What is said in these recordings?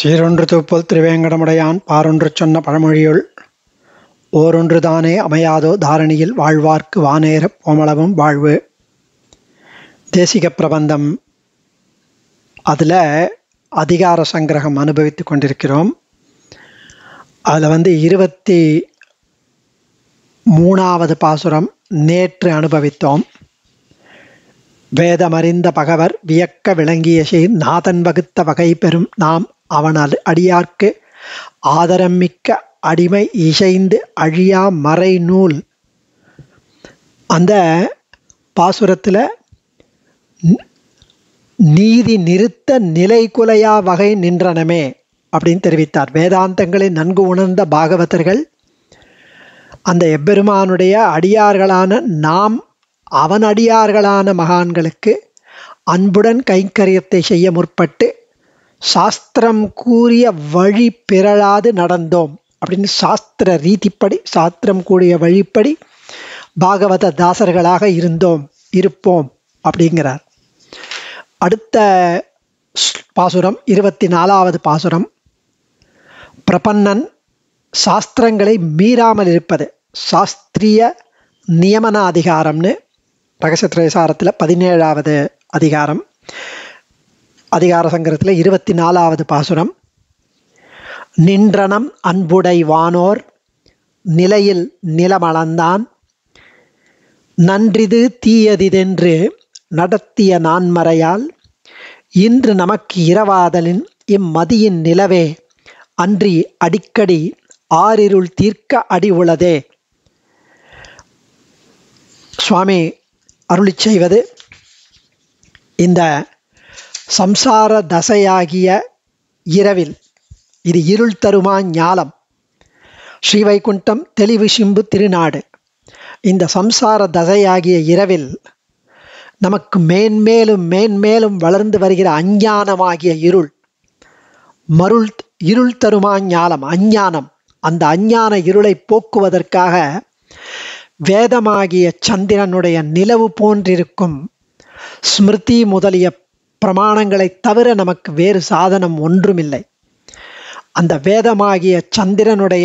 சீரொன்று தூப்பல் திருவேங்கடமுடையான் பாரொன்று சொன்ன பழமொழியுள் ஓரொன்று தானே அமையாதோ தாரணியில் வாழ்வார்க்கு வானேரப் போமளவும் வாழ்வு தேசிக பிரபந்தம் அதில் அதிகார சங்கிரகம் அனுபவித்து கொண்டிருக்கிறோம் அதில் வந்து இருபத்தி மூணாவது பாசுரம் நேற்று அனுபவித்தோம் வேதமறிந்த பகவர் வியக்க விளங்கிய செய் நாதன் வகுத்த வகை பெறும் நாம் அவன் அடியார்க்கு ஆதரம் மிக்க அடிமை இசைந்து அழியா மறை நூல் அந்த பாசுரத்தில் நீதி நிறுத்த நிலை குலையா வகை நின்றனமே அப்படின்னு தெரிவித்தார் வேதாந்தங்களை நன்கு உணர்ந்த பாகவதர்கள் அந்த எம்பெருமானுடைய அடியார்களான நாம் அவன் அடியார்களான மகான்களுக்கு அன்புடன் கைங்கரியத்தை செய்ய முற்பட்டு சாஸ்திரம் கூறிய வழி பிறழாது நடந்தோம் அப்படின்னு சாஸ்திர ரீதிப்படி சாஸ்திரம் கூடிய வழிப்படி பாகவத தாசர்களாக இருந்தோம் இருப்போம் அப்படிங்கிறார் அடுத்த பாசுரம் இருபத்தி நாலாவது பாசுரம் பிரபன்னன் சாஸ்திரங்களை மீறாமல் இருப்பது சாஸ்திரிய நியமன அதிகாரம்னு ரகசியத்திரசாரத்தில் பதினேழாவது அதிகாரம் அதிகார சங்கரத்தில் இருபத்தி நாலாவது பாசுரம் நின்றனம் அன்புடை வானோர் நிலையில் நிலமளந்தான் நன்றிது தீயதிதென்று நடத்திய நான்மறையால் இன்று நமக்கு இரவாதலின் இம்மதியின் நிலவே அன்றி அடிக்கடி ஆறிருள் தீர்க்க அடி உளதே சுவாமி அருளி செய்வது இந்த சம்சார தசையாகிய இரவில் இது இருள் தருமா ஞாலம் ஸ்ரீவைகுண்டம் தெளிவு சிம்பு திருநாடு இந்த சம்சார தசையாகிய இரவில் நமக்கு மேன்மேலும் மேன்மேலும் வளர்ந்து வருகிற அஞ்ஞானமாகிய இருள் மருள் இருள் தருமா ஞானம் அஞ்ஞானம் அந்த அஞ்ஞான இருளை போக்குவதற்காக வேதமாகிய சந்திரனுடைய நிலவு போன்றிருக்கும் ஸ்மிருதி முதலிய பிரமாணங்களை தவிர நமக்கு வேறு சாதனம் ஒன்றுமில்லை அந்த வேதமாகிய சந்திரனுடைய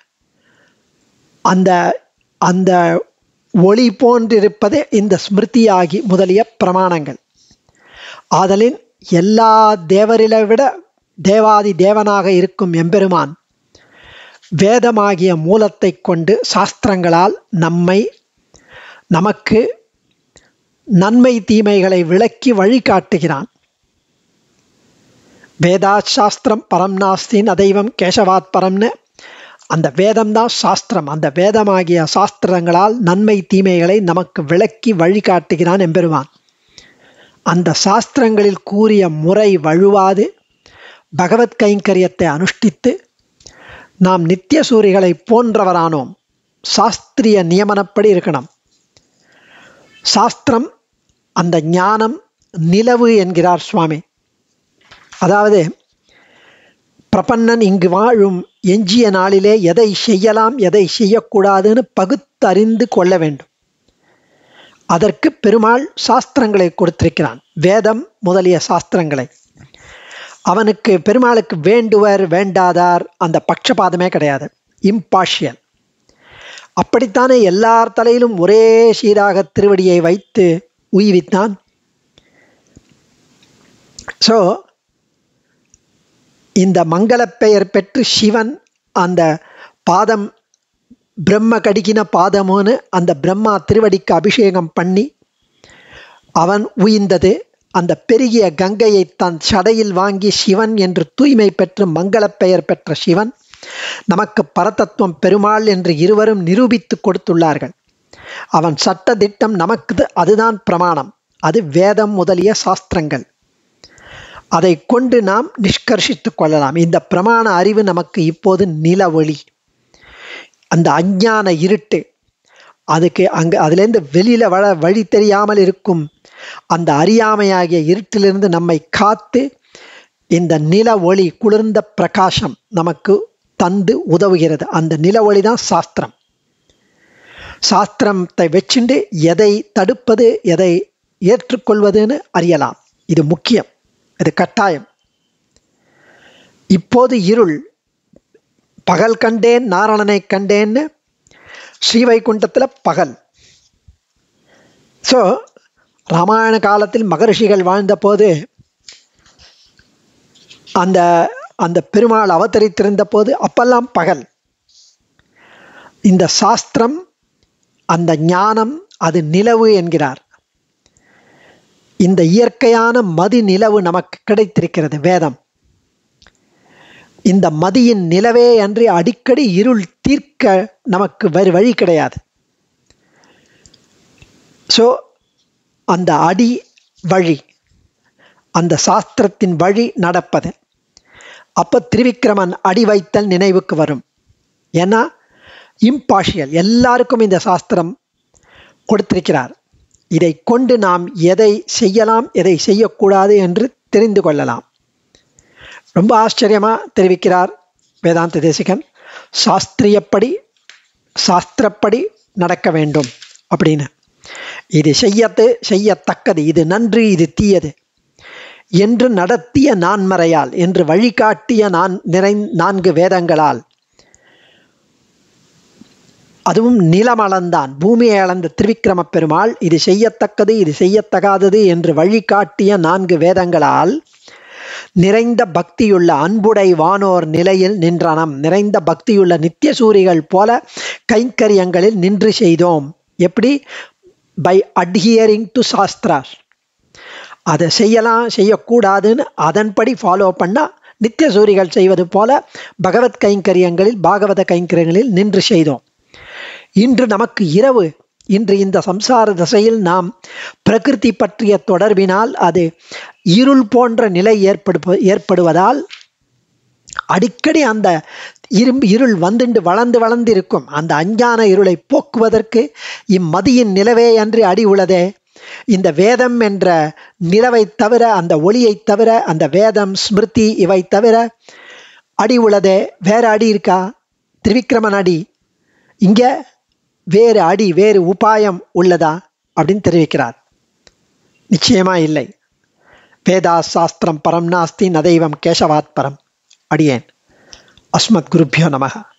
அந்த அந்த ஒளி போன்றிருப்பதே இந்த ஸ்மிருதியாகி முதலிய பிரமாணங்கள் ஆதலின் எல்லா தேவரிலை விட தேவாதி தேவனாக இருக்கும் எம்பெருமான் வேதமாகிய மூலத்தை கொண்டு சாஸ்திரங்களால் நம்மை நமக்கு நன்மை தீமைகளை விளக்கி வழிகாட்டுகிறான் வேதாத் சாஸ்திரம் பரம் நாஸ்தின் அதைவம் கேசவாத் பரம்னு அந்த வேதம்தான் சாஸ்திரம் அந்த வேதமாகிய சாஸ்திரங்களால் நன்மை தீமைகளை நமக்கு விளக்கி வழிகாட்டுகிறான் எம்பெருமான் அந்த சாஸ்திரங்களில் கூறிய முறை வழுவாது பகவத் கைங்கரியத்தை அனுஷ்டித்து நாம் நித்திய சூரிகளை போன்றவரானோம் சாஸ்திரிய நியமனப்படி இருக்கணும் சாஸ்திரம் அந்த ஞானம் நிலவு என்கிறார் சுவாமி அதாவது பிரபன்னன் இங்கு வாழும் எஞ்சிய நாளிலே எதை செய்யலாம் எதை செய்யக்கூடாதுன்னு பகுத்தறிந்து கொள்ள வேண்டும் அதற்கு பெருமாள் சாஸ்திரங்களை கொடுத்திருக்கிறான் வேதம் முதலிய சாஸ்திரங்களை அவனுக்கு பெருமாளுக்கு வேண்டுவர் வேண்டாதார் அந்த பட்சபாதமே கிடையாது இம்பார்ஷியல் அப்படித்தானே எல்லார் தலையிலும் ஒரே சீராக திருவடியை வைத்து உய்வித்தான் ஸோ இந்த மங்கள பெயர் பெற்று சிவன் அந்த பாதம் பிரம்ம கடிக்கின பாதமுன்னு அந்த பிரம்மா திருவடிக்கு அபிஷேகம் பண்ணி அவன் உயிர்ந்தது அந்த பெருகிய கங்கையை தன் சடையில் வாங்கி சிவன் என்று தூய்மை பெற்று மங்கள பெயர் பெற்ற சிவன் நமக்கு பரதத்துவம் பெருமாள் என்று இருவரும் நிரூபித்து கொடுத்துள்ளார்கள் அவன் சட்ட திட்டம் நமக்கு அதுதான் பிரமாணம் அது வேதம் முதலிய சாஸ்திரங்கள் அதை கொண்டு நாம் நிஷ்கர்ஷித்து கொள்ளலாம் இந்த பிரமாண அறிவு நமக்கு இப்போது நிலவொளி அந்த அஞ்ஞான இருட்டு அதுக்கு அங்கே அதுலேருந்து வெளியில் வள வழி தெரியாமல் இருக்கும் அந்த அறியாமையாகிய இருட்டிலிருந்து நம்மை காத்து இந்த நில ஒளி குளிர்ந்த பிரகாசம் நமக்கு தந்து உதவுகிறது அந்த நில ஒளி தான் சாஸ்திரம் சாஸ்திரத்தை வச்சுண்டு எதை தடுப்பது எதை ஏற்றுக்கொள்வதுன்னு அறியலாம் இது முக்கியம் இது கட்டாயம் இப்போது இருள் பகல் கண்டேன் நாரணனை கண்டேன்னு ஸ்ரீவைகுண்டத்தில் பகல் ஸோ ராமாயண காலத்தில் மகரிஷிகள் வாழ்ந்தபோது அந்த அந்த பெருமாள் அவதரித்திருந்த போது அப்பெல்லாம் பகல் இந்த சாஸ்திரம் அந்த ஞானம் அது நிலவு என்கிறார் இந்த இயற்கையான மதி நிலவு நமக்கு கிடைத்திருக்கிறது வேதம் இந்த மதியின் நிலவே அன்றி அடிக்கடி இருள் தீர்க்க நமக்கு வேறு வழி கிடையாது ஸோ அந்த அடி வழி அந்த சாஸ்திரத்தின் வழி நடப்பது அப்போ திருவிக்கிரமன் அடி வைத்தல் நினைவுக்கு வரும் ஏன்னா இம்பார்ஷியல் எல்லாருக்கும் இந்த சாஸ்திரம் கொடுத்திருக்கிறார் இதை கொண்டு நாம் எதை செய்யலாம் எதை செய்யக்கூடாது என்று தெரிந்து கொள்ளலாம் ரொம்ப ஆச்சரியமாக தெரிவிக்கிறார் வேதாந்த தேசிகன் சாஸ்திரியப்படி சாஸ்திரப்படி நடக்க வேண்டும் அப்படின்னு இது செய்யத்து செய்யத்தக்கது இது நன்று இது தீயது என்று நடத்திய நான்மறையால் என்று வழிகாட்டிய நான் நிறை நான்கு வேதங்களால் அதுவும் நிலம் அளந்தான் பூமியை அளந்த திருவிக்கிரம பெருமாள் இது செய்யத்தக்கது இது செய்யத்தகாதது என்று வழிகாட்டிய நான்கு வேதங்களால் நிறைந்த பக்தியுள்ள அன்புடை வானோர் நிலையில் நின்றனம் நிறைந்த பக்தியுள்ள நித்திய சூரிகள் போல கைங்கரியங்களில் நின்று செய்தோம் எப்படி பை அட்ஹியரிங் டு சாஸ்திராஸ் அதை செய்யலாம் செய்யக்கூடாதுன்னு அதன்படி ஃபாலோ பண்ணால் நித்திய சூரிகள் செய்வது போல பகவத் கைங்கரியங்களில் பாகவத கைங்கரியங்களில் நின்று செய்தோம் இன்று நமக்கு இரவு இன்று இந்த சம்சார திசையில் நாம் பிரகிருதி பற்றிய தொடர்பினால் அது இருள் போன்ற நிலை ஏற்படு ஏற்படுவதால் அடிக்கடி அந்த இரும்பு இருள் வந்துண்டு வளர்ந்து வளர்ந்து இருக்கும் அந்த அஞ்ஞான இருளை போக்குவதற்கு இம்மதியின் நிலவே அன்றி அடி உள்ளதே இந்த வேதம் என்ற நிலவை தவிர அந்த ஒளியை தவிர அந்த வேதம் ஸ்மிருதி இவை தவிர அடி உள்ளதே வேற அடி இருக்கா திரிவிக்ரமன் அடி இங்கே வேறு அடி வேறு உபாயம் உள்ளதா அப்படின்னு தெரிவிக்கிறார் நிச்சயமா இல்லை வேதா சாஸ்திரம் பரம் நாஸ்தி நதைவம் கேசவாத் பரம் அடியேன் அஸ்மத் குருப்பியோ நமக